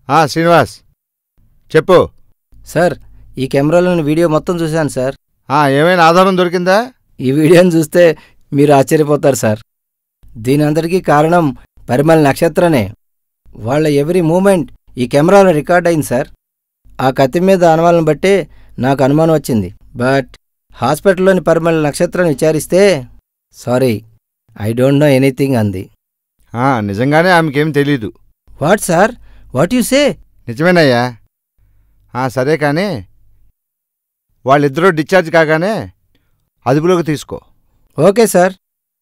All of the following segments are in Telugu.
ఆ, శ్రీనివాస్ చెప్పు సార్ ఈ కెమెరాలోని వీడియో మొత్తం చూశాను సార్ ఆ, ఏమైనా ఆధారం దొరికిందా ఈ వీడియోని చూస్తే మీరు ఆశ్చర్యపోతారు సార్ దీని అంతటికీ కారణం పరిమళ నక్షత్రనే వాళ్ళ ఎవరీ మూమెంట్ ఈ కెమెరాలో రికార్డ్ అయింది సార్ ఆ కత్తి మీద అనుమానం బట్టే నాకు అనుమానం వచ్చింది బట్ హాస్పిటల్లోని పరిమళ నక్షత్రాన్ని విచారిస్తే sorry I don't know anything అంది ఆ, నిజంగానే ఆమెకేం తెలీదు what sir what you say నిజమేనయ్యా ఆ, సరే కానీ వాళ్ళిద్దరూ డిశ్చార్జ్ కాగానే అదుపులోకి తీసుకో ఓకే సార్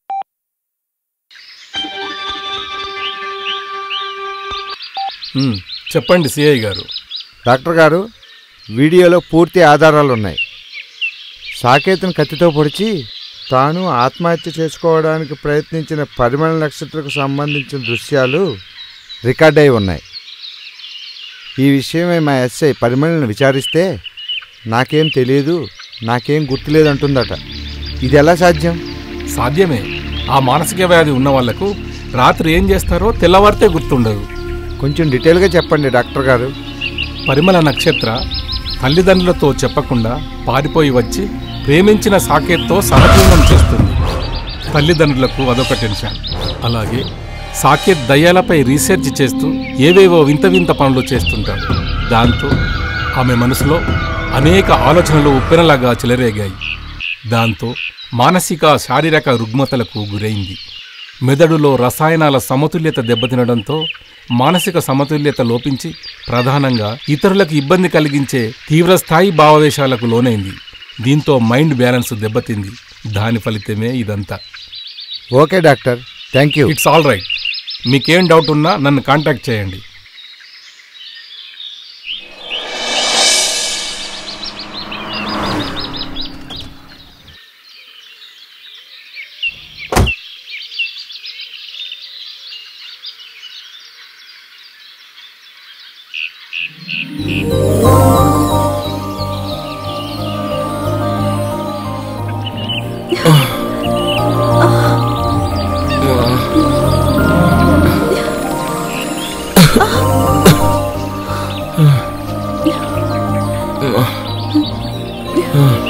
ఉమ్, చెప్పండి సిఐ గారు డాక్టర్ గారు వీడియోలో పూర్తి ఆధారాలున్నాయి సాకేతుని కత్తితో పొడిచి తాను ఆత్మహత్య చేసుకోవడానికి ప్రయత్నించిన పరిమళ నక్షత్రకు సంబంధించిన దృశ్యాలు రికార్డ్ అయి ఉన్నాయి ఈ విషయమై మా ఎస్ఐ పరిమళను విచారిస్తే నాకేం తెలియదు నాకేం గుర్తులేదంటుందట ఇది ఎలా సాధ్యం సాధ్యమే ఆ మానసిక వ్యాధి ఉన్న వాళ్లకు రాత్రి ఏం చేస్తారో తెల్లవారితే గుర్తుండదు కొంచెం డీటెయిల్గా చెప్పండి డాక్టర్ గారు పరిమళ నక్షత్ర తల్లిదండ్రులతో చెప్పకుండా పారిపోయి వచ్చి ప్రేమించిన సాకేత్తో సహజీవనం చేస్తుంది తల్లిదండ్రులకు అదొక టెన్షన్ అలాగే సాకేత్ దయ్యాలపై రీసెర్చ్ చేస్తూ ఏవేవో వింత వింత పనులు చేస్తుంటాడు దాంతో ఆమె మనసులో అనేక ఆలోచనలు ఉప్పెనలాగా చెలరేగాయి దాంతో మానసిక శారీరక రుగ్మతలకు గురైంది మెదడులో రసాయనాల సమతుల్యత దెబ్బతినడంతో మానసిక సమతుల్యత లోపించి ప్రధానంగా ఇతరులకు ఇబ్బంది కలిగించే తీవ్రస్థాయి భావవేశాలకు లోనైంది దీంతో మైండ్ బ్యాలెన్స్ దెబ్బతింది దాని ఫలితమే ఇదంతా okay doctor thank you it's all right మీకేం డౌట్ ఉన్నా నన్ను కాంటాక్ట్ చేయండి ఆ